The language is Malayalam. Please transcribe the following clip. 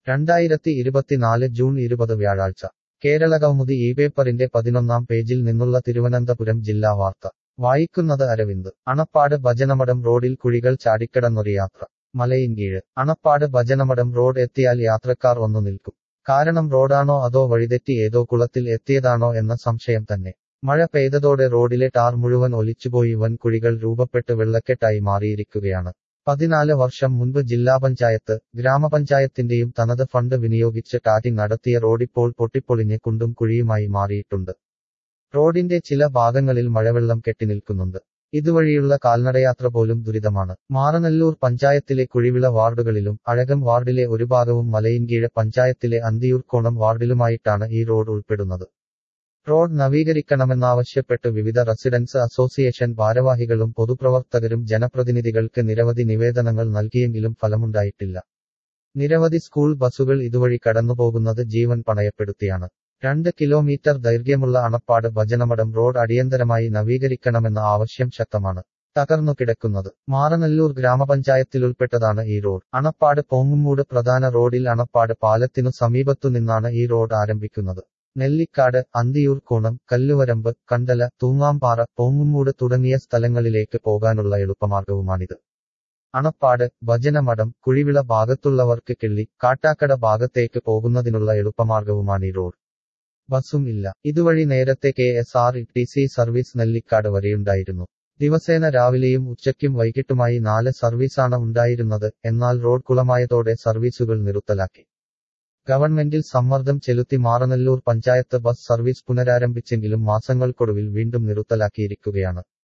രണ്ടായിരത്തി ഇരുപത്തിനാല് ജൂൺ ഇരുപത് വ്യാഴാഴ്ച കേരളകൗമുദി ഈ പേപ്പറിന്റെ പതിനൊന്നാം പേജിൽ നിന്നുള്ള തിരുവനന്തപുരം ജില്ലാ വാർത്ത വായിക്കുന്നത് അരവിന്ദ് അണപ്പാട് ഭജനമഠം റോഡിൽ കുഴികൾ ചാടിക്കടന്നൊരു യാത്ര മലയിൻകീഴ് അണപ്പാട് ഭജനമഠം റോഡ് എത്തിയാൽ യാത്രക്കാർ ഒന്നു നിൽക്കും കാരണം റോഡാണോ അതോ വഴിതെറ്റി ഏതോ കുളത്തിൽ എത്തിയതാണോ എന്ന സംശയം തന്നെ മഴ പെയ്തതോടെ റോഡിലെ ടാർ മുഴുവൻ ഒലിച്ചുപോയി വൻ കുഴികൾ രൂപപ്പെട്ട് വെള്ളക്കെട്ടായി മാറിയിരിക്കുകയാണ് പതിനാല് വർഷം മുൻപ് ജില്ലാ പഞ്ചായത്ത് ഗ്രാമപഞ്ചായത്തിന്റെയും തനത് ഫണ്ട് വിനിയോഗിച്ച് ടാറ്റിംഗ് നടത്തിയ റോഡിപ്പോൾ പൊട്ടിപ്പൊളിഞ്ഞ് കുണ്ടും കുഴിയുമായി മാറിയിട്ടുണ്ട് റോഡിന്റെ ചില ഭാഗങ്ങളിൽ മഴവെള്ളം കെട്ടിനിൽക്കുന്നുണ്ട് ഇതുവഴിയുള്ള കാൽനടയാത്ര പോലും ദുരിതമാണ് മാറനല്ലൂർ പഞ്ചായത്തിലെ കുഴിവിള വാർഡുകളിലും അഴകം വാർഡിലെ ഒരു ഭാഗവും മലയിൻകീഴ് പഞ്ചായത്തിലെ അന്തിയൂർക്കോണം വാർഡിലുമായിട്ടാണ് ഈ റോഡ് ഉൾപ്പെടുന്നത് റോഡ് നവീകരിക്കണമെന്നാവശ്യപ്പെട്ട് വിവിധ റെസിഡൻസ് അസോസിയേഷൻ ഭാരവാഹികളും പൊതുപ്രവർത്തകരും ജനപ്രതിനിധികൾക്ക് നിരവധി നിവേദനങ്ങൾ നൽകിയെങ്കിലും ഫലമുണ്ടായിട്ടില്ല നിരവധി സ്കൂൾ ബസുകൾ ഇതുവഴി കടന്നുപോകുന്നത് ജീവൻ പണയപ്പെടുത്തിയാണ് രണ്ട് കിലോമീറ്റർ ദൈർഘ്യമുള്ള അണപ്പാട് ഭജനമഠം റോഡ് അടിയന്തരമായി നവീകരിക്കണമെന്ന ആവശ്യം ശക്തമാണ് തകർന്നു കിടക്കുന്നത് മാറനല്ലൂർ ഗ്രാമപഞ്ചായത്തിലുൾപ്പെട്ടതാണ് ഈ റോഡ് അണപ്പാട് പോങ്ങുമൂട് പ്രധാന റോഡിൽ അണപ്പാട് പാലത്തിനു സമീപത്തു നിന്നാണ് ഈ റോഡ് ആരംഭിക്കുന്നത് നെല്ലിക്കാട് അന്തിയൂർ കോണം കല്ലുവരമ്പ് കണ്ടല തൂങ്ങാംപാറ പോങ്ങുമൂട് തുടങ്ങിയ സ്ഥലങ്ങളിലേക്ക് പോകാനുള്ള എളുപ്പമാർഗവുമാണിത് അണപ്പാട് ഭജനമഠം കുഴിവിള ഭാഗത്തുള്ളവർക്ക് കിള്ളി കാട്ടാക്കട ഭാഗത്തേക്ക് പോകുന്നതിനുള്ള എളുപ്പമാർഗവുമാണ് ഈ റോഡ് ബസ്സും ഇല്ല ഇതുവഴി നേരത്തെ K S R T C service Nellikkad വരെയുണ്ടായിരുന്നു ദിവസേന രാവിലെയും ഉച്ചയ്ക്കും വൈകിട്ടുമായി നാല് സർവീസാണ് ഉണ്ടായിരുന്നത് എന്നാൽ റോഡ് കുളമായതോടെ സർവീസുകൾ നിറുത്തലാക്കി ഗവൺമെന്റിൽ സമ്മർദ്ദം ചെലുത്തി മാറനല്ലൂർ പഞ്ചായത്ത് ബസ് സർവീസ് പുനരാരംഭിച്ചെങ്കിലും മാസങ്ങൾക്കൊടുവിൽ വീണ്ടും നിറുത്തലാക്കിയിരിക്കുകയാണ്